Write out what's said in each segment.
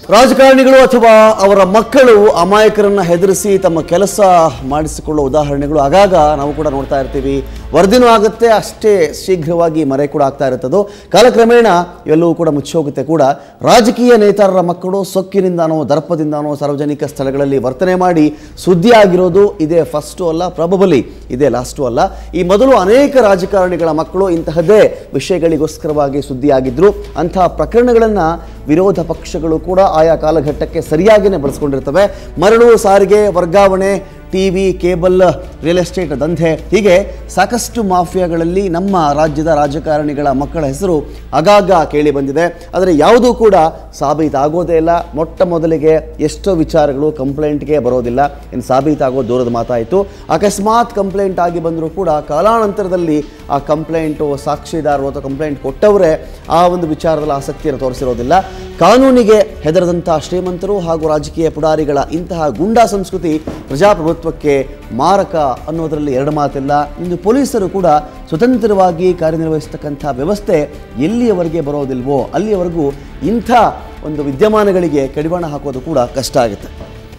ರಾಜಕಾರಣಿಗಳು ಅಥವಾ ಅವರ ಮಕ್ಕಳು ಅಮಾಯಕರನ್ನ ಹೆದರಿಸಿ ತಮ್ಮ ಕೆಲಸ ಮಾಡಿಸಿಕೊಳ್ಳುವ ಉದಾಹರಣೆಗಳು ಆಗಾಗ ನಾವು ಕೂಡ ನೋಡ್ತಾ ಇರ್ತೀವಿ ವರದಿನೂ ಆಗುತ್ತೆ ಅಷ್ಟೇ ಶೀಘ್ರವಾಗಿ ಮರೆ ಕೂಡ ಆಗ್ತಾ ಇರುತ್ತದು ಕಾಲಕ್ರಮೇಣ ಇವೆಲ್ಲವೂ ಕೂಡ ಮುಚ್ಚೋಗುತ್ತೆ ಕೂಡ ರಾಜಕೀಯ ನೇತಾರರ ಮಕ್ಕಳು ಸೊಕ್ಕಿನಿಂದಾನೋ ದರ್ಪದಿಂದಾನೋ ಸಾರ್ವಜನಿಕ ಸ್ಥಳಗಳಲ್ಲಿ ವರ್ತನೆ ಮಾಡಿ ಸುದ್ದಿ ಆಗಿರೋದು ಇದೇ ಫಸ್ಟು ಅಲ್ಲ ಪ್ರಾಬಬಲಿ ಇದೇ ಲಾಸ್ಟು ಅಲ್ಲ ಈ ಮೊದಲು ಅನೇಕ ರಾಜಕಾರಣಿಗಳ ಮಕ್ಕಳು ಇಂತಹದ್ದೇ ವಿಷಯಗಳಿಗೋಸ್ಕರವಾಗಿ ಸುದ್ದಿಯಾಗಿದ್ರು ಅಂತಹ ಪ್ರಕರಣಗಳನ್ನು ವಿರೋಧ ಪಕ್ಷಗಳು ಕೂಡ ಆಯಾ ಕಾಲಘಟ್ಟಕ್ಕೆ ಸರಿಯಾಗಿಯೇ ಬಳಸ್ಕೊಂಡಿರ್ತವೆ ಮರಳು ಸಾರಿಗೆ ವರ್ಗಾವಣೆ ಟಿವಿ ಕೇಬಲ್ ರಿಯಲ್ ಎಸ್ಟೇಟ್ ದಂಧೆ ಹೀಗೆ ಸಾಕಷ್ಟು ಮಾಫಿಯಾಗಳಲ್ಲಿ ನಮ್ಮ ರಾಜ್ಯದ ರಾಜಕಾರಣಿಗಳ ಮಕ್ಕಳ ಹೆಸರು ಆಗಾಗ ಕೇಳಿ ಬಂದಿದೆ ಆದರೆ ಯಾವುದೂ ಕೂಡ ಸಾಬೀತಾಗೋದೇ ಇಲ್ಲ ಮೊಟ್ಟ ಮೊದಲಿಗೆ ಎಷ್ಟೋ ವಿಚಾರಗಳು ಕಂಪ್ಲೇಂಟ್ಗೆ ಬರೋದಿಲ್ಲ ಇನ್ನು ಸಾಬೀತಾಗೋ ದೂರದ ಮಾತಾಯಿತು ಅಕಸ್ಮಾತ್ ಕಂಪ್ಲೇಂಟ್ ಆಗಿ ಬಂದರೂ ಕೂಡ ಕಾಲಾನಂತರದಲ್ಲಿ ಆ ಕಂಪ್ಲೇಂಟು ಸಾಕ್ಷಿದಾರರು ಅಥವಾ ಕಂಪ್ಲೇಂಟ್ ಕೊಟ್ಟವರೇ ಆ ಒಂದು ವಿಚಾರದಲ್ಲಿ ಆಸಕ್ತಿಯನ್ನು ತೋರಿಸಿರೋದಿಲ್ಲ ಕಾನೂನಿಗೆ ಹೆದರದಂಥ ಶ್ರೀಮಂತರು ಹಾಗೂ ರಾಜಕೀಯ ಪುಡಾರಿಗಳ ಇಂತಹ ಗುಂಡಾ ಸಂಸ್ಕೃತಿ ಪ್ರಜಾಪ್ರಭುತ್ವಕ್ಕೆ ಮಾರಕ ಅನ್ನೋದರಲ್ಲಿ ಎರಡು ಮಾತಿಲ್ಲ ಇಂದು ಪೊಲೀಸರು ಕೂಡ ಸ್ವತಂತ್ರವಾಗಿ ಕಾರ್ಯನಿರ್ವಹಿಸ್ತಕ್ಕಂಥ ವ್ಯವಸ್ಥೆ ಎಲ್ಲಿಯವರೆಗೆ ಬರೋದಿಲ್ವೋ ಅಲ್ಲಿಯವರೆಗೂ ಇಂಥ ಒಂದು ವಿದ್ಯಮಾನಗಳಿಗೆ ಕಡಿವಾಣ ಹಾಕೋದು ಕೂಡ ಕಷ್ಟ ಆಗುತ್ತೆ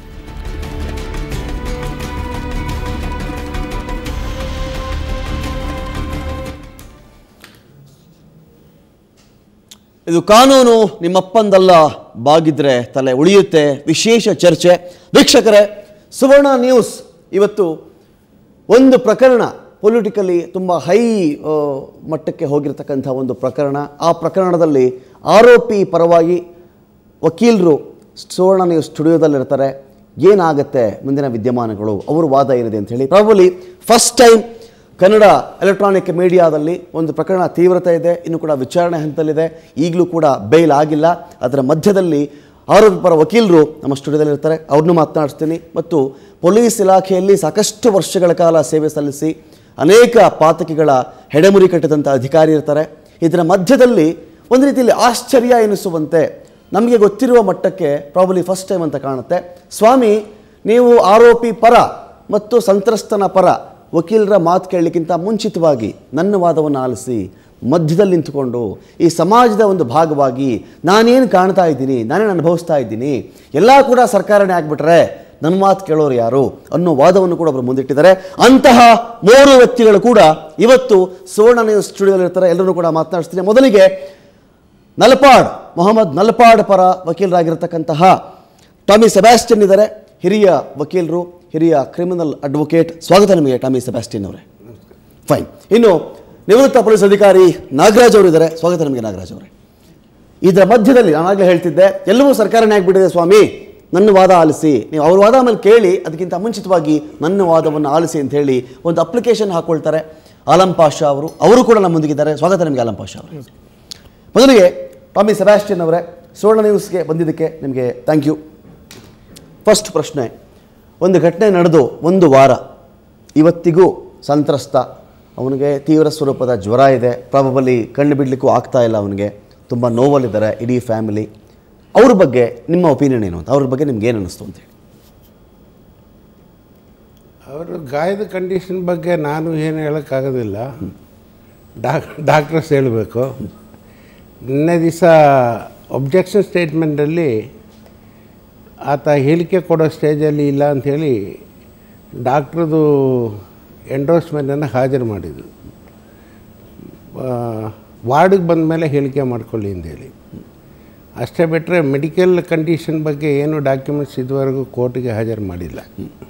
ಇದು ಕಾನೂನು ನಿಮ್ಮಪ್ಪಂದಲ್ಲ ಬಾಗಿದ್ರೆ ತಲೆ ಉಳಿಯುತ್ತೆ ವಿಶೇಷ ಚರ್ಚೆ ವೀಕ್ಷಕರೇ ಸುವರ್ಣ ನ್ಯೂಸ್ ಇವತ್ತು ಒಂದು ಪ್ರಕರಣ ಪೊಲಿಟಿಕಲಿ ತುಂಬ ಹೈ ಆ, ಮಟ್ಟಕ್ಕೆ ಹೋಗಿರ್ತಕ್ಕಂಥ ಒಂದು ಪ್ರಕರಣ ಆ ಪ್ರಕರಣದಲ್ಲಿ ಆರೋಪಿ ಪರವಾಗಿ ವಕೀಲರು ಸುವರ್ಣ ನ್ಯೂಸ್ ಸ್ಟುಡಿಯೋದಲ್ಲಿರ್ತಾರೆ ಏನಾಗುತ್ತೆ ಮುಂದಿನ ವಿದ್ಯಮಾನಗಳು ಅವ್ರ ವಾದ ಏನಿದೆ ಅಂತ ಹೇಳಿ probably first time Kannada electronic ಮೀಡಿಯಾದಲ್ಲಿ ಒಂದು ಪ್ರಕರಣ ತೀವ್ರತೆ ಇದೆ ಇನ್ನು ಕೂಡ ವಿಚಾರಣೆ ಹಂತದಲ್ಲಿದೆ ಈಗಲೂ ಕೂಡ ಬೇಲ್ ಆಗಿಲ್ಲ ಅದರ ಮಧ್ಯದಲ್ಲಿ ಆರೋಪಿ ಪರ ವಕೀಲರು ನಮ್ಮ ಸ್ಟುಡಿಯೋದಲ್ಲಿ ಇರ್ತಾರೆ ಅವ್ರನ್ನೂ ಮಾತನಾಡಿಸ್ತೀನಿ ಮತ್ತು ಪೊಲೀಸ್ ಇಲಾಖೆಯಲ್ಲಿ ಸಾಕಷ್ಟು ವರ್ಷಗಳ ಕಾಲ ಸೇವೆ ಸಲ್ಲಿಸಿ ಅನೇಕ ಪಾತಕಿಗಳ ಹೆಡೆಮುರಿ ಕಟ್ಟಿದಂಥ ಅಧಿಕಾರಿ ಇರ್ತಾರೆ ಇದರ ಮಧ್ಯದಲ್ಲಿ ಒಂದು ರೀತಿಯಲ್ಲಿ ಆಶ್ಚರ್ಯ ಎನಿಸುವಂತೆ ನಮಗೆ ಗೊತ್ತಿರುವ ಮಟ್ಟಕ್ಕೆ ಪ್ರಾಬಲಿ ಫಸ್ಟ್ ಟೈಮ್ ಅಂತ ಕಾಣುತ್ತೆ ಸ್ವಾಮಿ ನೀವು ಆರೋಪಿ ಪರ ಮತ್ತು ಸಂತ್ರಸ್ತನ ಪರ ವಕೀಲರ ಮಾತು ಕೇಳಲಿಕ್ಕಿಂತ ಮುಂಚಿತವಾಗಿ ನನ್ನ ವಾದವನ್ನು ಆಲಿಸಿ ಮಧ್ಯದಲ್ಲಿ ನಿಂತುಕೊಂಡು ಈ ಸಮಾಜದ ಒಂದು ಭಾಗವಾಗಿ ನಾನೇನು ಕಾಣ್ತಾ ಇದ್ದೀನಿ ನಾನೇನು ಅನುಭವಿಸ್ತಾ ಇದ್ದೀನಿ ಎಲ್ಲ ಕೂಡ ಸರ್ಕಾರನೇ ಆಗಿಬಿಟ್ರೆ ನನ್ನ ಮಾತು ಕೇಳೋರು ಯಾರು ಅನ್ನೋ ವಾದವನ್ನು ಕೂಡ ಅವರು ಮುಂದಿಟ್ಟಿದ್ದಾರೆ ಅಂತಹ ಮೂರು ವ್ಯಕ್ತಿಗಳು ಕೂಡ ಇವತ್ತು ಸುವರ್ಣ ನ್ಯೂಸ್ ಸ್ಟುಡಿಯೋದಲ್ಲಿ ಇರ್ತಾರೆ ಎಲ್ಲರೂ ಕೂಡ ಮಾತನಾಡಿಸ್ತೀನಿ ಮೊದಲಿಗೆ ನಲ್ಪಾಡ್ ಮೊಹಮ್ಮದ್ ನಲ್ಪಾಡ್ ಪರ ವಕೀಲರಾಗಿರ್ತಕ್ಕಂತಹ ಟಾಮಿ ಸೆಬಾಸ್ಟಿನ್ ಇದ್ದಾರೆ ಹಿರಿಯ ವಕೀಲರು ಹಿರಿಯ ಕ್ರಿಮಿನಲ್ ಅಡ್ವೊಕೇಟ್ ಸ್ವಾಗತ ನಿಮಗೆ ಟಾಮಿ ಸೆಬಾಸ್ಟಿನ್ ಅವರೇ ಫೈನ್ ಇನ್ನು ನಿವೃತ್ತ ಪೊಲೀಸ್ ಅಧಿಕಾರಿ ನಾಗರಾಜ್ ಅವರು ಇದ್ದಾರೆ ಸ್ವಾಗತ ನಿಮಗೆ ನಾಗರಾಜ್ ಅವರೇ ಇದರ ಮಧ್ಯದಲ್ಲಿ ನಾನಾಗಲೇ ಹೇಳ್ತಿದ್ದೆ ಎಲ್ಲವೂ ಸರ್ಕಾರನೇ ಆಗಿಬಿಟ್ಟಿದೆ ಸ್ವಾಮಿ ನನ್ನ ವಾದ ಆಲಿಸಿ ನೀವು ಅವ್ರ ವಾದ ಆಮೇಲೆ ಕೇಳಿ ಅದಕ್ಕಿಂತ ಮುಂಚಿತವಾಗಿ ನನ್ನ ವಾದವನ್ನು ಆಲಿಸಿ ಅಂತ ಹೇಳಿ ಒಂದು ಅಪ್ಲಿಕೇಶನ್ ಹಾಕೊಳ್ತಾರೆ ಆಲಂ ಪಾಷಾ ಅವರು ಅವರು ಕೂಡ ನಮ್ಮೊಂದಿಗಿದ್ದಾರೆ ಸ್ವಾಗತ ನಿಮಗೆ ಆಲಂ ಪಾಷಾ ಅವರು ಮೊದಲಿಗೆ ಟಾಮಿ ಸೆಬಾಸ್ಟಿನ್ ಅವರೇ ಸುವರ್ಣ ನ್ಯೂಸ್ಗೆ ಬಂದಿದ್ದಕ್ಕೆ ನಿಮಗೆ ಥ್ಯಾಂಕ್ ಯು ಫಸ್ಟ್ ಪ್ರಶ್ನೆ ಒಂದು ಘಟನೆ ನಡೆದು ಒಂದು ವಾರ ಇವತ್ತಿಗೂ ಸಂತ್ರಸ್ತ ಅವನಿಗೆ ತೀವ್ರ ಸ್ವರೂಪದ ಜ್ವರ ಇದೆ ಪ್ರಾಬಬಲಿ ಕಣ್ಣು ಬಿಡಲಿಕ್ಕೂ ಆಗ್ತಾ ಇಲ್ಲ ಅವನಿಗೆ ತುಂಬ ನೋವಲ್ಲಿದ್ದಾರೆ ಇಡೀ ಫ್ಯಾಮಿಲಿ ಅವ್ರ ಬಗ್ಗೆ ನಿಮ್ಮ ಒಪಿನಿಯನ್ ಏನು ಅಂತ ಅವ್ರ ಬಗ್ಗೆ ನಿಮ್ಗೆ ಏನು ಅನ್ನಿಸ್ತು ಅಂತ ಹೇಳಿ ಅವರು ಗಾಯದ ಕಂಡೀಷನ್ ಬಗ್ಗೆ ನಾನು ಏನು ಹೇಳೋಕ್ಕಾಗೋದಿಲ್ಲ ಡಾಕ್ ಡಾಕ್ಟರ್ಸ್ ಹೇಳಬೇಕು ನಿನ್ನೆ ದಿವಸ ಒಬ್ಜೆಕ್ಷನ್ ಸ್ಟೇಟ್ಮೆಂಟಲ್ಲಿ ಆತ ಹೇಳಿಕೆ ಕೊಡೋ ಸ್ಟೇಜಲ್ಲಿ ಇಲ್ಲ ಅಂಥೇಳಿ ಡಾಕ್ಟ್ರದು ಎಂಡೋಸ್ಮೆಂಟನ್ನು ಹಾಜರು ಮಾಡಿದರು ವಾರ್ಡಿಗೆ ಬಂದ ಮೇಲೆ ಹೇಳಿಕೆ ಮಾಡ್ಕೊಳ್ಳಿ ಅಂತೇಳಿ ಅಷ್ಟೇ ಬಿಟ್ಟರೆ ಮೆಡಿಕಲ್ ಕಂಡೀಷನ್ ಬಗ್ಗೆ ಏನು ಡಾಕ್ಯುಮೆಂಟ್ಸ್ ಇದುವರೆಗೂ ಕೋರ್ಟಿಗೆ ಹಾಜರು ಮಾಡಿಲ್ಲ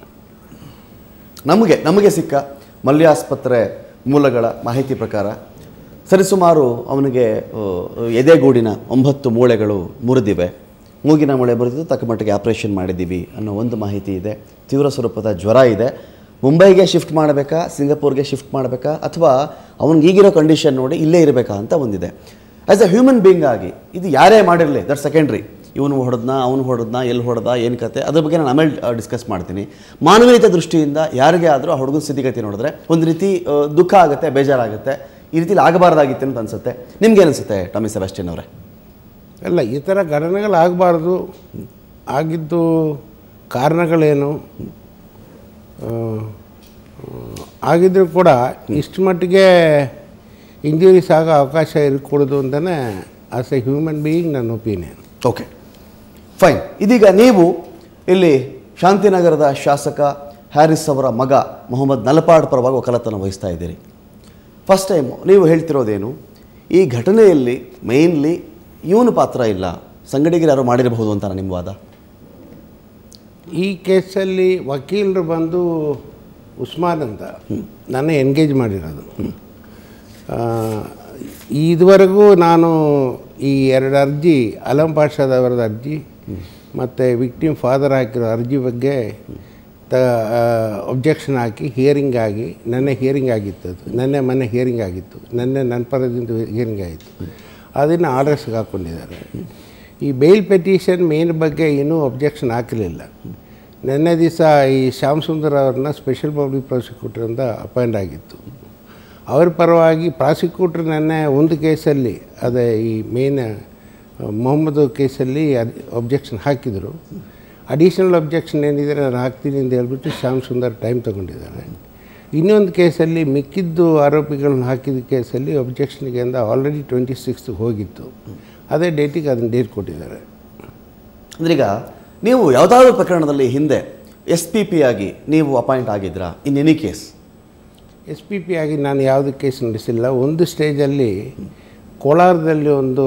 ನಮಗೆ ನಮಗೆ ಸಿಕ್ಕ ಮಲ್ಯ ಆಸ್ಪತ್ರೆ ಮೂಲಗಳ ಮಾಹಿತಿ ಪ್ರಕಾರ ಸರಿಸುಮಾರು ಅವನಿಗೆ ಆ, ಎದೆಗೂಡಿನ ಒಂಬತ್ತು ಮೂಳೆಗಳು ಮುರಿದಿವೆ ಮೂಗಿನ ಮೂಳೆ ಮುರಿದು ತಕ್ಕ ಮಟ್ಟಿಗೆ ಆಪರೇಷನ್ ಮಾಡಿದ್ದೀವಿ ಅನ್ನೋ ಒಂದು ಮಾಹಿತಿ ಇದೆ ತೀವ್ರ ಸ್ವರೂಪದ ಜ್ವರ ಇದೆ ಮುಂಬೈಗೆ ಶಿಫ್ಟ್ ಮಾಡಬೇಕಾ ಸಿಂಗಪೂರ್ಗೆ ಶಿಫ್ಟ್ ಮಾಡಬೇಕಾ ಅಥವಾ ಅವ್ನಿಗೆ ಈಗಿರೋ ಕಂಡೀಷನ್ ನೋಡಿ ಇಲ್ಲೇ ಇರಬೇಕಾ ಅಂತ ಒಂದಿದೆ ಆ್ಯಸ್ ಎ ಹ್ಯೂಮನ್ ಬೀಯಿಂಗ್ ಆಗಿ ಇದು ಯಾರೇ ಮಾಡಿರಲಿ ದಟ್ ಸೆಕೆಂಡ್ರಿ ಇವನು ಹೊಡೆದ್ನ ಅವನು ಹೊಡೆದ್ನ ಎಲ್ಲಿ ಹೊಡೆದ ಏನು ಕತೆ ಅದ್ರ ಬಗ್ಗೆ ನಾನು ಆಮೇಲೆ ಡಿಸ್ಕಸ್ ಮಾಡ್ತೀನಿ ಮಾನವೀಯತೆ ದೃಷ್ಟಿಯಿಂದ ಯಾರಿಗೆ ಆದರೂ ಆ ಹುಡುಗನ ಸ್ಥಿತಿಗತಿ ನೋಡಿದ್ರೆ ಒಂದು ರೀತಿ ಆ, ದುಃಖ ಆಗುತ್ತೆ ಬೇಜಾರಾಗುತ್ತೆ ಈ ರೀತಿಲಿ ಆಗಬಾರ್ದಾಗಿತ್ತು ಅಂತ ಅನಿಸುತ್ತೆ ನಿಮ್ಗೆ ಅನಿಸುತ್ತೆ ಟಾಮಿ ಸೆಬಾಸ್ಟಿನ್ ಅವರೇ ಅಲ್ಲ ಈ ಥರ ಘಟನೆಗಳಾಗಬಾರ್ದು ಆಗಿದ್ದು ಕಾರಣಗಳೇನು ಆ, ಆಗಿದ್ರೂ ಕೂಡ ಇಷ್ಟು ಮಟ್ಟಿಗೆ ಇಂಜುರೀಸ್ ಆಗೋ ಅವಕಾಶ ಇರಕೂಡದು ಅಂತಲೇ ಆಸ್ ಎ ಹ್ಯೂಮನ್ ಬೀಯಿಂಗ್ ನನ್ನ ಒಪಿನಿಯನ್ ಓಕೆ ಫೈನ್ ಇದೀಗ ನೀವು ಇಲ್ಲಿ ಶಾಂತಿನಗರದ ಶಾಸಕ ಹ್ಯಾರಿಸ್ ಅವರ ಮಗ ಮೊಹಮ್ಮದ್ ನಲಪಾಡ್ ಪರವಾಗಿ ವಕಾಲತನ ವಹಿಸ್ತಾ ಇದ್ದೀರಿ ಫಸ್ಟ್ ಟೈಮ್ ನೀವು ಹೇಳ್ತಿರೋದೇನು ಈ ಘಟನೆಯಲ್ಲಿ ಮೇನ್ಲಿ ಇವನು ಪಾತ್ರ ಇಲ್ಲ ಸಂಗಡಿಗರು ಯಾರು ಮಾಡಿರಬಹುದು ಅಂತ ನಿಮ್ಮ ವಾದ ಈ ಕೇಸಲ್ಲಿ ವಕೀಲರು ಬಂದು ಉಸ್ಮಾನ್ ಅಂತ ನನ್ನ ಎನ್ಗೇಜ್ ಮಾಡಿರೋದು ಆ, ಇದುವರೆಗೂ ನಾನು ಈ ಎರಡು ಅರ್ಜಿ ಅಲಂ ಪಾಷಾದವರದ ಅರ್ಜಿ ಮತ್ತು ವಿಕ್ಟಿಮ್ ಫಾದರ್ ಹಾಕಿರೋ ಅರ್ಜಿ ಬಗ್ಗೆ ತ ಒಬ್ಜೆಕ್ಷನ್ ಹಾಕಿ ಹಿಯರಿಂಗ್ ಆಗಿ ನೆನ್ನೆ ಹಿಯರಿಂಗ್ ಆಗಿತ್ತು ಅದು ನೆನ್ನೆ ಮೊನ್ನೆ ಹಿಯರಿಂಗ್ ಆಗಿತ್ತು ನೆನ್ನೆ ನನ್ನ ಪರದಿಂದ ಹಿಯರಿಂಗ್ ಆಯಿತು ಅದನ್ನು ಆರ್ಡರ್ಸ್ಗೆ ಹಾಕ್ಕೊಂಡಿದ್ದಾರೆ ಈ ಬೇಲ್ ಪೆಟಿಷನ್ ಮೇನ್ ಬಗ್ಗೆ ಇನ್ನೂ ಒಬ್ಜೆಕ್ಷನ್ ಹಾಕಲಿಲ್ಲ ನಿನ್ನೆ ದಿವಸ ಈ ಶ್ಯಾಮ್ ಸುಂದರ್ ಅವ್ರನ್ನ ಸ್ಪೆಷಲ್ ಪಬ್ಲಿಕ್ ಪ್ರಾಸಿಕ್ಯೂಟರಿಂದ ಅಪಾಯಿಂಟ್ ಆಗಿತ್ತು ಅವ್ರ ಪರವಾಗಿ ಪ್ರಾಸಿಕ್ಯೂಟ್ರ್ ನೆನ್ನೆ ಒಂದು ಕೇಸಲ್ಲಿ ಅದೇ ಈ ಮೇನ್ ಮೊಹಮ್ಮದ್ ಕೇಸಲ್ಲಿ ಒಬ್ಜೆಕ್ಷನ್ ಹಾಕಿದರು ಅಡಿಷನಲ್ ಒಬ್ಜೆಕ್ಷನ್ ಏನಿದೆ ನಾನು ಹಾಕ್ತೀನಿ ಅಂತ ಹೇಳ್ಬಿಟ್ಟು ಶ್ಯಾಮ್ ಸುಂದರ್ ಟೈಮ್ ತೊಗೊಂಡಿದ್ದಾರೆ ಇನ್ನೊಂದು ಕೇಸಲ್ಲಿ ಮಿಕ್ಕಿದ್ದು ಆರೋಪಿಗಳನ್ನ ಹಾಕಿದ ಕೇಸಲ್ಲಿ ಒಬ್ಜೆಕ್ಷನ್ಗೆ ಅಂತ ಆಲ್ರೆಡಿ ಟ್ವೆಂಟಿ ಸಿಕ್ಸ್ತ್ ಹೋಗಿತ್ತು ಅದೇ ಡೇಟಿಗೆ ಅದನ್ನು ಡೇಟ್ ಕೊಟ್ಟಿದ್ದಾರೆ ಅಂದ್ರೆ ಈಗ ನೀವು ಯಾವುದಾದ್ರೂ ಪ್ರಕರಣದಲ್ಲಿ ಹಿಂದೆ ಎಸ್ ಪಿ ಪಿ ಆಗಿ ನೀವು ಅಪಾಯಿಂಟ್ ಆಗಿದ್ರಾ in any case S P P ಆಗಿ ನಾನು ಯಾವುದು ಕೇಸ್ ನಡೆಸಿಲ್ಲ ಒಂದು ಸ್ಟೇಜಲ್ಲಿ ಕೋಲಾರದಲ್ಲಿ ಒಂದು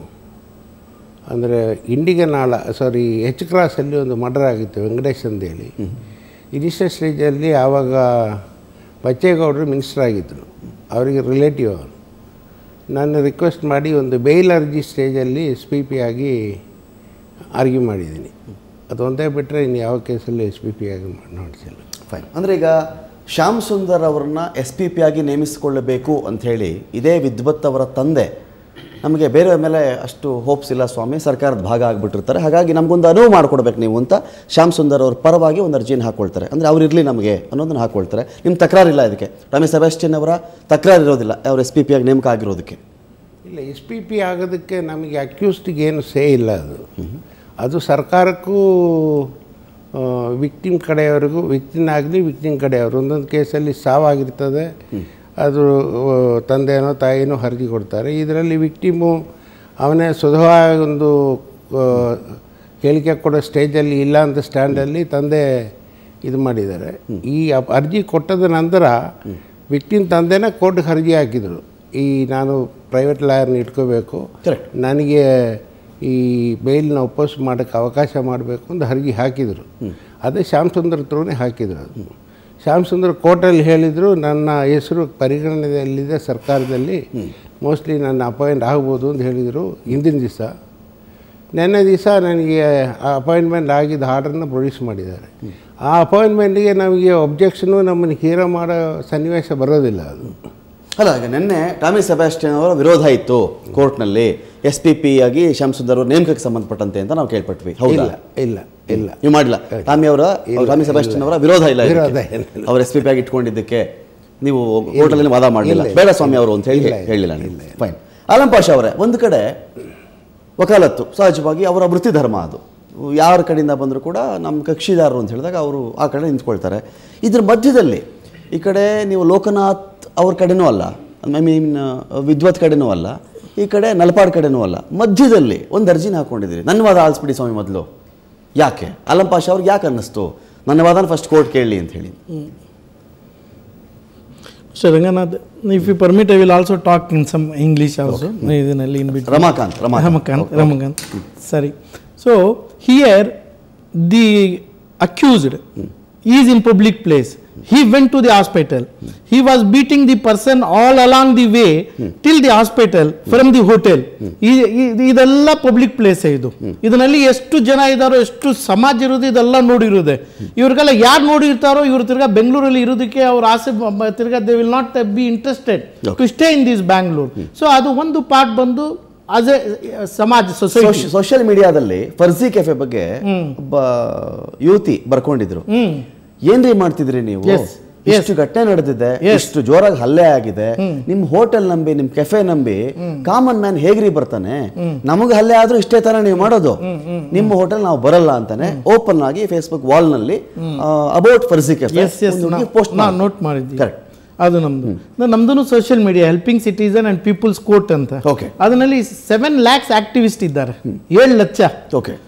ಅಂದರೆ ಇಂಡಿಗನಾಳ ಸಾರಿ ಎಚ್ ಕ್ರಾಸಲ್ಲಿ ಒಂದು ಮರ್ಡರ್ ಆಗಿತ್ತು ವೆಂಕಟೇಶ್ ಅಂತೇಳಿ ಇನಿಷಿಯಲ್ ಸ್ಟೇಜಲ್ಲಿ ಆವಾಗ ಬಚ್ಚೇಗೌಡರು ಮಿನಿಸ್ಟರ್ ಆಗಿದ್ದರು ಅವರಿಗೆ ರಿಲೇಟಿವ್ ಅವನು ನಾನು ರಿಕ್ವೆಸ್ಟ್ ಮಾಡಿ ಒಂದು ಬೇಲ್ ಅರ್ಜಿ ಸ್ಟೇಜಲ್ಲಿ ಎಸ್ ಪಿ ಪಿ ಆಗಿ ಆರ್ಗ್ಯೂ ಮಾಡಿದ್ದೀನಿ ಅದು ಒಂದೇ ಬಿಟ್ಟರೆ ಇನ್ನು ಯಾವ ಕೇಸಲ್ಲಿ ಎಸ್ ಪಿ ಪಿ ಆಗಿ ಮಾಡಿಸಿಲ್ಲ ಫೈನ್ ಅಂದರೆ ಈಗ ಶ್ಯಾಮ್ ಸುಂದರ್ ಅವರನ್ನ ಎಸ್ ಪಿ ಪಿ ಆಗಿ ನೇಮಿಸಿಕೊಳ್ಳಬೇಕು ಅಂಥೇಳಿ ಇದೇ ವಿದ್ವತ್ ಅವರ ತಂದೆ ನಮಗೆ ಬೇರೆ ಮೇಲೆ ಅಷ್ಟು ಹೋಪ್ಸ್ ಇಲ್ಲ ಸ್ವಾಮಿ ಸರ್ಕಾರದ ಭಾಗ ಆಗಿಬಿಟ್ಟಿರ್ತಾರೆ ಹಾಗಾಗಿ ನಮಗೊಂದು ಅನುವು ಮಾಡಿಕೊಡ್ಬೇಕು ನೀವು ಅಂತ ಶ್ಯಾಮ್ ಸುಂದರ್ ಅವ್ರ ಪರವಾಗಿ ಒಂದು ಅರ್ಜಿನ ಹಾಕ್ಕೊಳ್ತಾರೆ ಅಂದರೆ ಅವ್ರು ಇರಲಿ ನಮಗೆ ಅನ್ನೋದನ್ನ ಹಾಕ್ಕೊಳ್ತಾರೆ ನಿಮ್ಮ ತಕರಾರಿಲ್ಲ ಇದಕ್ಕೆ ರಮೇಶ್ ಸೆಬಾಸ್ಟಿಯನ್ ಅವರ ತಕರಾರು ಇರೋದಿಲ್ಲ ಅವ್ರು ಎಸ್ ಪಿ ಪಿ ಆಗಿ ನೇಮಕ ಆಗಿರೋದಕ್ಕೆ ಇಲ್ಲ ಎಸ್ ಪಿ ಪಿ ಆಗೋದಕ್ಕೆ ನಮಗೆ ಅಕ್ಯೂಸ್ಟಿಗೆ ಏನು ಸೇ ಇಲ್ಲ ಅದು ಅದು ಸರ್ಕಾರಕ್ಕೂ ವಿಕ್ಟಿಮ್ ಕಡೆಯವರಿಗೂ ವಿಕ್ಟಿಮ್ ಆಗಲಿ ವಿಕ್ಟಿಮ್ ಕಡೆಯವರು ಒಂದೊಂದು ಕೇಸಲ್ಲಿ ಸಾವಾಗಿರ್ತದೆ ಅದು ಆ, ತಂದೆನೋ ತಾಯಿನೋ ಹರಗಿ ಕೊಡ್ತಾರೆ ಇದರಲ್ಲಿ ವಿಕ್ಟಿಮು ಅವನೇ ಸ್ವತಃವಾಗಿ ಒಂದು ಆ, ಹೇಳಿಕೆ ಕೊಡೋ ಸ್ಟೇಜಲ್ಲಿ ಇಲ್ಲ ಅಂತ ಸ್ಟ್ಯಾಂಡಲ್ಲಿ ತಂದೆ ಇದು ಮಾಡಿದ್ದಾರೆ ಈ ಅಪ್- ಅರ್ಜಿ ಕೊಟ್ಟದ ನಂತರ ವಿಕ್ಟಿಮ್ ತಂದೆನ ಕೋರ್ಟ್ಗೆ ಅರ್ಜಿ ಹಾಕಿದರು ಈ ನಾನು ಪ್ರೈವೇಟ್ ಲಾಯರ್ನ ಇಟ್ಕೋಬೇಕು Correct. ನನಗೆ ಈ ಬೇಲ್ನ ವಾಪಸ್ ಮಾಡೋಕ್ಕೆ ಅವಕಾಶ ಮಾಡಬೇಕು ಅಂತ ಅರ್ಜಿ ಹಾಕಿದರು ಅದೇ ಶ್ಯಾಮ್ ಸುಂದರ್ ಹತ್ರನೇ ಹಾಕಿದರು ಅದು ಶ್ಯಾಮ್ ಸುಂದರ್ ಕೋರ್ಟಲ್ಲಿ ಹೇಳಿದರು ನನ್ನ ಹೆಸರು ಪರಿಗಣನೆಯಲ್ಲಿದೆ ಸರ್ಕಾರದಲ್ಲಿ ಮೋಸ್ಟ್ಲಿ ನನ್ನ ಅಪಾಯಿಂಟ್ ಆಗ್ಬೋದು ಅಂತ ಹೇಳಿದರು ಹಿಂದಿನ ದಿವಸ ನೆನ್ನೆ ದಿವಸ ನನಗೆ ಆ ಅಪಾಯಿಂಟ್ಮೆಂಟ್ ಆಗಿದ್ದ ಆರ್ಡರ್ನ ಪ್ರೊಡ್ಯೂಸ್ ಮಾಡಿದ್ದಾರೆ ಆ ಅಪಾಯಿಂಟ್ಮೆಂಟ್ಗೆ ನಮಗೆ ಒಬ್ಜೆಕ್ಷನು ನಮ್ಮನ್ನು ಹೀರೋ ಮಾಡೋ ಸನ್ನಿವೇಶ ಬರೋದಿಲ್ಲ ಅದು ಅಲ್ಲ ಈಗ ನಿನ್ನೆ ಟಾಮಿ ಸೆಬಾಸ್ಟಿಯನ್ ಅವರ ವಿರೋಧ ಇತ್ತು ಕೋರ್ಟ್ನಲ್ಲಿ ಎಸ್ ಪಿ ಪಿ ಆಗಿ ಶ್ಯಾಮ್ ಸುಂದರ್ ಅವ್ರ ನೇಮಕಕ್ಕೆ ಸಂಬಂಧಪಟ್ಟಂತೆ ಅಂತ ನಾವು ಕೇಳ್ಪಟ್ವಿ ಹೌದಾ ಇಲ್ಲ ಇಲ್ಲ ಇಲ್ಲ ನೀವು ಮಾಡಿಲ್ಲ ಟಾಮಿ ಅವರ ಟಾಮಿ ಸೆಬಾಸ್ಟಿಯನ್ ಅವರ ವಿರೋಧ ಇಲ್ಲ ಇದಕ್ಕೆ. ವಿರೋಧ ಏನಿಲ್ಲ. ಅವ್ರ ಎಸ್ ಪಿ ಪಿ ಆಗಿ ಇಟ್ಕೊಂಡಿದ್ದಕ್ಕೆ ನೀವು ಕೋರ್ಟಲ್ಲಿ ವಾದ ಮಾಡಲಿಲ್ಲ ಇಲ್ಲ. ಬೇಡ ಸ್ವಾಮಿ ಅವರು ಅಂತ ಹೇಳಿ ಇಲ್ಲ, ಇಲ್ಲ. ಹೇಳಿಲ್ಲ ನೀವು ಫೈನ್ ಆಲಂ ಪಾಷ ಅವರೇ ಒಂದು ಕಡೆ ವಕಾಲತ್ತು ಸಹಜವಾಗಿ ಅವರ ವೃತ್ತಿ ಧರ್ಮ ಅದು ಯಾರ ಕಡೆಯಿಂದ ಬಂದರೂ ಕೂಡ ನಮ್ಮ ಕಕ್ಷಿದಾರರು ಅಂತ ಹೇಳಿದಾಗ ಅವರು ಆ ಕಡೆ ನಿಂತ್ಕೊಳ್ತಾರೆ ಇದ್ರ ಮಧ್ಯದಲ್ಲಿ ಈ ಕಡೆ ನೀವು ಲೋಕನಾಥ್ ಅವ್ರ ಕಡೆನೂ ಅಲ್ಲ ಐ ಮೀನ್ ವಿದ್ವತ್ ಕಡೆನೂ ಅಲ್ಲ ಈ ಕಡೆ ನಲ್ಪಾಡ್ ಕಡೆನೂ ಅಲ್ಲ ಮಧ್ಯದಲ್ಲಿ ಒಂದು ಅರ್ಜಿನ ಹಾಕ್ಕೊಂಡಿದ್ದೀರಿ ನನ್ನ ವಾದ ಆಲಿಸ್ಬಿಡಿ ಸ್ವಾಮಿ ಮೊದಲು ಯಾಕೆ ಆಲಂ ಪಾಷ ಅವ್ರಿಗೆ ಯಾಕೆ ಅನ್ನಿಸ್ತು ನನ್ನ ವಾದನ ಫಸ್ಟ್ ಕೋರ್ಟ್ ಕೇಳಲಿ ಅಂತ ಹೇಳಿ Mr. Ranganath, if you permit, I will also talk in some English also. ಇದರಲ್ಲಿ in between. Ramakant Ramakant Ramakant, Ramakant. Sorry. So here the accused is in public place. He went to the hospital. He was beating the person all along the way till the hospital from the hotel. ಈ- ಈ- ಇದೆಲ್ಲ public place ಇದು ಇದರಲ್ಲಿ ಎಷ್ಟು ಜನ ಇದ್ದಾರೋ ಎಷ್ಟು ಸಮಾಜ ಇರೋದು ಇದೆಲ್ಲ ನೋಡಿರೋದೆ ಇವ್ರಿಗೆಲ್ಲ ಯಾರು ನೋಡಿರ್ತಾರೋ ಇವ್ರು ತಿರ್ಗಾ ಬೆಂಗಳೂರಲ್ಲಿ ಇರೋದಕ್ಕೆ ಅವ್ರ ಆಸೆ ಬ- ಬ- ತಿರ್ಗಾ they will not be interested to stay in this Bangalore so ಅದು ಒಂದು ಪಾರ್ಟ್ ಬಂದು ಆಸ್ ಎ ಸಮಾಜ ಸೊಸೈಟಿ ಸೋಷಿಯಲ್ ಮೀಡಿಯಾದಲ್ಲಿ ಫರ್ಜಿ ಕೆಫೆ ಬಗ್ಗೆ ಒಬ್ಬ ಯುವತಿ ಬರ್ಕೊಂಡಿದ್ರು ಏನ್ರಿ ಮಾಡ್ತಿದ್ರಿ ನೀವು Yes, ಇಷ್ಟು ಘಟನೆ ನಡೆದಿದೆ Yes. ಇಷ್ಟು ಜೋರಾಗಿ ಹಲ್ಲೆ ಆಗಿದೆ ನಿಮ್ ಹೋಟೆಲ್ ನಂಬಿ ನಿಮ್ ಕೆಫೆ ನಂಬಿ ಕಾಮನ್ ಮ್ಯಾನ್ ಹೇಗ್ರಿ ಬರ್ತಾನೆ ನಮಗೆ ಹಲ್ಲೆ ಆದ್ರೂ ಇಷ್ಟೇ ತರ ನೀವು ಮಾಡೋದು ನಿಮ್ಮ ಹೋಟೆಲ್ ನಾವು ಬರಲ್ಲ ಅಂತಾನೆ ಓಪನ್ ಆಗಿ ಫೇಸ್ಬುಕ್ ವಾಲ್ ನಲ್ಲಿ about Farzi cafe S S post ನಾ ನೋಟ್ ಮಾಡಿದ್ವಿ ಕರೆಕ್ಟ್ ಅದು ನಮ್ದು ನಮ್ದು social media helping citizen and peoples court ಅಂತ Okay. ಅದರಲ್ಲಿ ಸೆವೆನ್ ಲ್ಯಾಕ್ಸ್ ಆಕ್ಟಿವಿಸ್ಟ್ ಇದ್ದಾರೆ ಏಳು ಲಕ್ಷ ಓಕೆ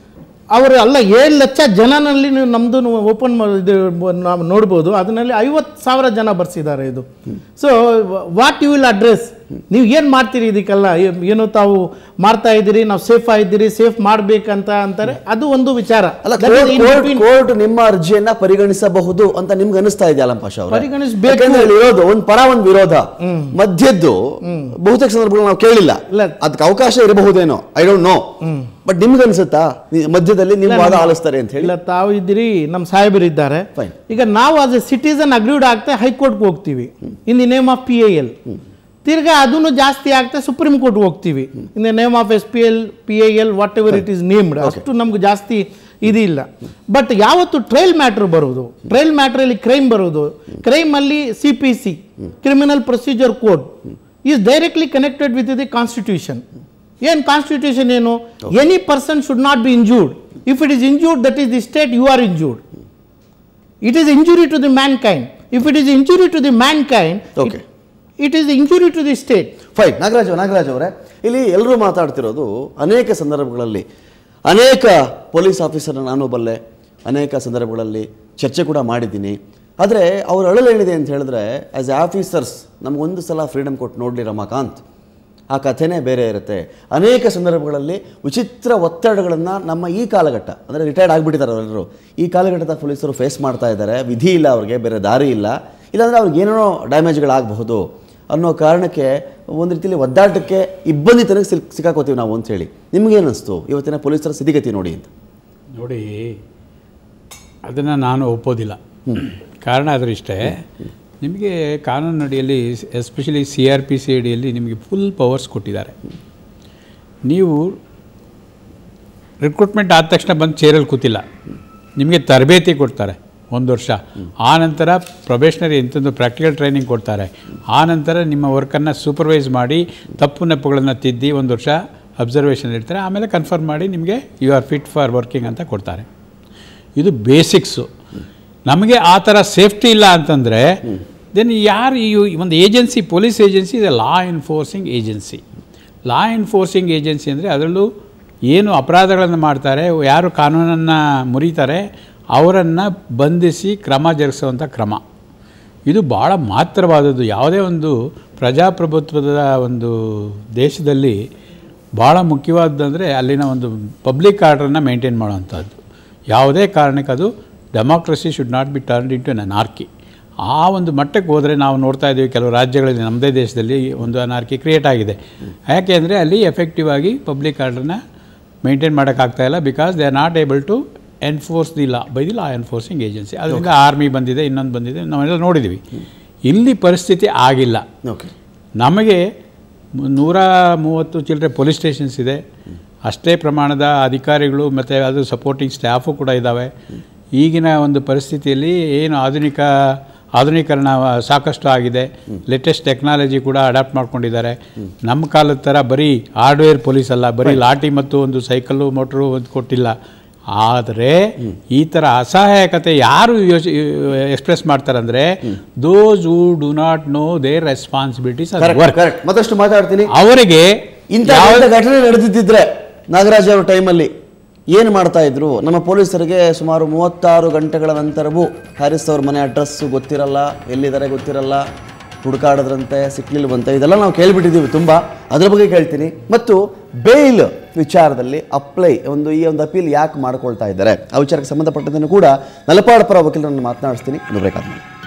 ಅವರು ಅಲ್ಲ ಏಳು ಲಕ್ಷ ಜನನಲ್ಲಿ ನೀವು ನಮ್ಮದು ಓಪನ್ ಇದು ನಾವು ನೋಡ್ಬೋದು ಅದರಲ್ಲಿ ಐವತ್ತು ಸಾವಿರ ಜನ ಬರ್ಸಿದ್ದಾರೆ ಇದು so what you will address ನೀವು ಏನು ಮಾಡ್ತೀರಿ ಇದಕ್ಕೆಲ್ಲ ಏ- ಏನು ತಾವು ಮಾಡ್ತಾ ಇದ್ದೀರಿ ನಾವು ಸೇಫ್ ಆಗಿದ್ದೀರಿ ಸೇಫ್ ಮಾಡ್ಬೇಕಂತ ಅಂತಾರೆ ಅದು ಒಂದು ವಿಚಾರ ಅಲ್ಲ That is in court between. Court ನಿಮ್ಮ ಅರ್ಜಿಯನ್ನ ಪರಿಗಣಿಸಬಹುದು ಅಂತ ನಿಮ್ಗೆ ಅನಿಸ್ತಾ ಇದೆಯಾ ಅಲಂ ಪಾಷಾ ಅವರೇ? ಪರಿಗಣಿಸ್ಬೇಕು. ಯಾಕಂದ್ರೆ ಇಲ್ಲಿ ಇರೋದು ಒಂದ್ ಪರ ಒಂದ್ ವಿರೋಧ ಮಧ್ಯದ್ದು ಬಹುತೇಕ ಸಂದರ್ಭಗಳು ನಾವು ಕೇಳಿಲ್ಲ ಇಲ್ಲ. ಅದಕ್ಕೆ ಅವಕಾಶ ಇರಬಹುದೇನೋ ಐ ಡೋಂಟ್ ನೋ ಬಟ್ ನಿಮ್ಗೆ ಅನ್ಸುತ್ತಾ ನಿ- ಮಧ್ಯದಲ್ಲಿ ನಿಮ್ ವಾದ ಆಲಿಸ್ತಾರೆ ಅಂತ ಹೇಳಿ ಇಲ್ಲ ತಾವು ಇದ್ದೀರಿ ನಮ್ಮ ಸಾಹೇಬರು ಇದ್ದಾರೆ Fine. ಈಗ ನಾವು ಆಸ್ ಎ ಸಿಟಿಸನ್ ಅಗ್ರೀಡ್ ಆಗ್ತಾ ಹೈಕೋರ್ಟ್ಗೆ ಹೋಗ್ತೀವಿ in the name of P A L ತಿರ್ಗಾ ಅದನ್ನು ಜಾಸ್ತಿ ಆಗ್ತಾ ಸುಪ್ರೀಂ ಕೋರ್ಟ್ಗೆ ಹೋಗ್ತೀವಿ in the name of S P L P A L whatever it is named ಅಷ್ಟು ನಮ್ಗೆ ಜಾಸ್ತಿ ಇದಿಲ್ಲ ಬಟ್ ಯಾವತ್ತು ಟ್ರಯಲ್ ಮ್ಯಾಟ್ರ್ ಬರೋದು ಟ್ರಯಲ್ ಮ್ಯಾಟ್ರಲ್ಲಿ ಕ್ರೈಮ್ ಬರೋದು ಕ್ರೈಮ್ ಅಲ್ಲಿ C P C criminal procedure code is directly connected with the constitution ಏನು ಕಾನ್ಸ್ಟಿಟ್ಯೂಷನ್ ಏನು any person should not be injured if it is injured that is the state you are injured it is injury to the mankind if it is injury to the mankind Okay. It is injury to the state fine Nagaraj Nagaraj ಅವರೇ ಇಲ್ಲಿ ಎಲ್ಲರೂ ಮಾತಾಡ್ತಿರೋದು ಅನೇಕ ಸಂದರ್ಭಗಳಲ್ಲಿ ಅನೇಕ police ಆಫೀಸರ್ನ ನಾನು ಬಲ್ಲೆ ಅನೇಕ ಸಂದರ್ಭಗಳಲ್ಲಿ ಚರ್ಚೆ ಕೂಡ ಮಾಡಿದ್ದೀನಿ ಆದರೆ ಅವ್ರ ಅಳಲೇನಿದೆ ಅಂತ ಹೇಳಿದ್ರೆ ಆ್ಯಸ್ ಎ ಆಫೀಸರ್ಸ್ ನಮಗೊಂದು ಸಲ ಫ್ರೀಡಮ್ ಕೊಟ್ಟು ನೋಡಲಿ ರಮಾಕಾಂತ್ ಆ ಕಥೆನೇ ಬೇರೆ ಇರುತ್ತೆ ಅನೇಕ ಸಂದರ್ಭಗಳಲ್ಲಿ ವಿಚಿತ್ರ ಒತ್ತಡಗಳನ್ನು ನಮ್ಮ ಈ ಕಾಲಘಟ್ಟ ಅಂದರೆ ರಿಟೈರ್ಡ್ ಆಗಿಬಿಟ್ಟಿದ್ದಾರೆ ಅವರೆಲ್ಲರೂ ಈ ಕಾಲಘಟ್ಟದ ಪೊಲೀಸರು ಫೇಸ್ ಮಾಡ್ತಾ ಇದ್ದಾರೆ ವಿಧಿ ಇಲ್ಲ ಅವ್ರಿಗೆ ಬೇರೆ ದಾರಿ ಇಲ್ಲ ಇಲ್ಲಾಂದರೆ ಅವ್ರಿಗೆ ಏನೇನೋ ಡ್ಯಾಮೇಜ್ಗಳಾಗಬಹುದು ಅನ್ನೋ ಕಾರಣಕ್ಕೆ ಒಂದು ರೀತಿಯಲ್ಲಿ ಒದ್ದಾಟಕ್ಕೆ ಇಬ್ಬಂದಿ ತನಕ ಸಿಲ್ ಸಿಕ್ಕಾಕೋತೀವಿ ನಾವು ಅಂತ ಹೇಳಿ ನಿಮ್ಗೇನು ಅನಿಸ್ತು ಇವತ್ತಿನ ಪೊಲೀಸರ ಸ್ಥಿತಿಗತಿ ನೋಡಿ ಅಂತ ನೋಡಿ ಅದನ್ನು ನಾನು ಒಪ್ಪೋದಿಲ್ಲ ಕಾರಣ ಆದರೂ ಇಷ್ಟೇ ನಿಮಗೆ ಕಾನೂನು ಅಡಿಯಲ್ಲಿ especially C R P C ಅಡಿಯಲ್ಲಿ ನಿಮಗೆ ಫುಲ್ ಪವರ್ಸ್ ಕೊಟ್ಟಿದ್ದಾರೆ ನೀವು ರಿಕ್ರೂಟ್ಮೆಂಟ್ ಆದ ತಕ್ಷಣ ಬಂದು ಚೇರಲ್ಲಿ ಕೂತಿಲ್ಲ ನಿಮಗೆ ತರಬೇತಿ ಕೊಡ್ತಾರೆ ಒಂದು ವರ್ಷ ಆ ನಂತರ ಪ್ರೊಬೇಷನರಿ ಎಂಥದ್ದು ಪ್ರಾಕ್ಟಿಕಲ್ ಟ್ರೈನಿಂಗ್ ಕೊಡ್ತಾರೆ ಆ ನಂತರ ನಿಮ್ಮ ವರ್ಕನ್ನು ಸೂಪರ್ವೈಸ್ ಮಾಡಿ ತಪ್ಪು ನೆಪ್ಪುಗಳನ್ನು ತಿದ್ದಿ ಒಂದು ವರ್ಷ ಅಬ್ಸರ್ವೇಷನ್ ಇಡ್ತಾರೆ ಆಮೇಲೆ ಕನ್ಫರ್ಮ್ ಮಾಡಿ ನಿಮಗೆ you are fit for working ಅಂತ ಕೊಡ್ತಾರೆ ಇದು ಬೇಸಿಕ್ಸು ನಮಗೆ ಆ ಥರ ಸೇಫ್ಟಿ ಇಲ್ಲ ಅಂತಂದರೆ ದೆನ್ ಯಾರು ಈ ಒಂದು ಏಜೆನ್ಸಿ ಪೊಲೀಸ್ ಏಜೆನ್ಸಿ ಇದೆ law enforcing agency law enforcing agency ಅಂದರೆ ಅದರಲ್ಲೂ ಏನು ಅಪರಾಧಗಳನ್ನು ಮಾಡ್ತಾರೆ ಯಾರು ಕಾನೂನನ್ನು ಮುರಿತಾರೆ ಅವರನ್ನು ಬಂಧಿಸಿ ಕ್ರಮ ಜರುಗಿಸುವಂಥ ಕ್ರಮ ಇದು ಭಾಳ ಮಾತ್ರವಾದದ್ದು ಯಾವುದೇ ಒಂದು ಪ್ರಜಾಪ್ರಭುತ್ವದ ಒಂದು ದೇಶದಲ್ಲಿ ಭಾಳ ಮುಖ್ಯವಾದಂದರೆ ಅಲ್ಲಿನ ಒಂದು ಪಬ್ಲಿಕ್ ಆರ್ಡ್ರನ್ನು ಮೇಂಟೈನ್ ಮಾಡುವಂಥದ್ದು ಯಾವುದೇ ಕಾರಣಕ್ಕೆ ಅದು democracy should not be turned into an anarchy ಆ ಒಂದು ಮಟ್ಟಕ್ಕೆ ಹೋದರೆ ನಾವು ನೋಡ್ತಾ ಇದ್ದೀವಿ ಕೆಲವು ರಾಜ್ಯಗಳಲ್ಲಿ ನಮ್ಮದೇ ದೇಶದಲ್ಲಿ ಒಂದು ಅನಾರ್ಕಿ ಕ್ರಿಯೇಟ್ ಆಗಿದೆ ಯಾಕೆ ಅಂದರೆ ಅಲ್ಲಿ ಎಫೆಕ್ಟಿವ್ ಆಗಿ ಪಬ್ಲಿಕ್ ಆರ್ಡ್ರನ್ನ ಮೇಂಟೈನ್ ಮಾಡೋಕ್ಕಾಗ್ತಾ ಇಲ್ಲ because they are not able to enforce the law by the law enforcing agency ಅದರಿಂದ ಆರ್ಮಿ ಬಂದಿದೆ ಇನ್ನೊಂದು ಬಂದಿದೆ ನಾವೆಲ್ಲ ನೋಡಿದ್ದೀವಿ ಇಲ್ಲಿ ಪರಿಸ್ಥಿತಿ ಆಗಿಲ್ಲ ಓಕೆ ನಮಗೆ ಮು- ನೂರ ಮೂವತ್ತು ಚಿಲ್ಲರೆ ಪೊಲೀಸ್ ಸ್ಟೇಷನ್ಸ್ ಇದೆ ಅಷ್ಟೇ ಪ್ರಮಾಣದ ಅಧಿಕಾರಿಗಳು ಮತ್ತು ಅದು ಸಪೋರ್ಟಿಂಗ್ ಸ್ಟಾಫು ಕೂಡ ಇದ್ದಾವೆ ಈಗಿನ ಒಂದು ಪರಿಸ್ಥಿತಿಯಲ್ಲಿ ಏನು ಆಧುನಿಕ ಆಧುನೀಕರಣ ಸಾಕಷ್ಟು ಆಗಿದೆ ಲೇಟೆಸ್ಟ್ ಟೆಕ್ನಾಲಜಿ ಕೂಡ ಅಡಾಪ್ಟ್ ಮಾಡ್ಕೊಂಡಿದ್ದಾರೆ ನಮ್ಮ ಕಾಲದ ಥರ ಬರೀ ಹಾರ್ಡ್ವೇರ್ ಪೊಲೀಸ್ ಅಲ್ಲ ಬರೀ ಲಾಠಿ ಮತ್ತು ಒಂದು ಸೈಕಲ್ಲು ಮೋಟ್ರು ಒಂದು ಕೊಟ್ಟಿಲ್ಲ ಆದರೆ ಈ ಥರ ಅಸಹಾಯಕತೆ ಯಾರು ಯೋಚ ಎಕ್ಸ್ಪ್ರೆಸ್ ಮಾಡ್ತಾರೆ ಅಂದರೆ those who do not know their responsibilities correct work correct ಮತ್ತಷ್ಟು ಮಾತಾಡ್ತೀನಿ ಅವರಿಗೆ ಇಂಥ ಇಂಥ ಘಟನೆ ನಡೆದಿದ್ದಿದ್ರೆ ನಾಗರಾಜ್ ಅವರ ಟೈಮಲ್ಲಿ ಏನು ಮಾಡ್ತಾ ಇದ್ರು ನಮ್ಮ ಪೊಲೀಸರಿಗೆ ಸುಮಾರು ಮೂವತ್ತಾರು ಗಂಟೆಗಳ ನಂತರವೂ ಹ್ಯಾರಿಸ್ ಅವ್ರ ಮನೆ ಅಡ್ರೆಸ್ಸು ಗೊತ್ತಿರಲ್ಲ ಎಲ್ಲಿದ್ದಾರೆ ಗೊತ್ತಿರಲ್ಲ ಹುಡುಕಾಡದ್ರಂತೆ ಸಿಕ್ಲಿಲ್ವಂತೆ ಇದೆಲ್ಲ ನಾವು ಕೇಳಿಬಿಟ್ಟಿದ್ದೀವಿ ತುಂಬ ಅದ್ರ ಬಗ್ಗೆ ಕೇಳ್ತೀನಿ ಮತ್ತು ಬೇಲ್ ವಿಚಾರದಲ್ಲಿ ಅಪ್ಲೈ ಒಂದು ಈ ಒಂದು ಅಪೀಲ್ ಯಾಕೆ ಮಾಡ್ಕೊಳ್ತಾ ಇದ್ದಾರೆ ಆ ವಿಚಾರಕ್ಕೆ ಸಂಬಂಧಪಟ್ಟದನ್ನು ಕೂಡ ನಲಪಾಡ ಪರ ವಕೀಲರನ್ನು ಮಾತನಾಡಿಸ್ತೀನಿ ಒಂದು ಬ್ರೇಕ್ ಆದ್ಮೇಲೆ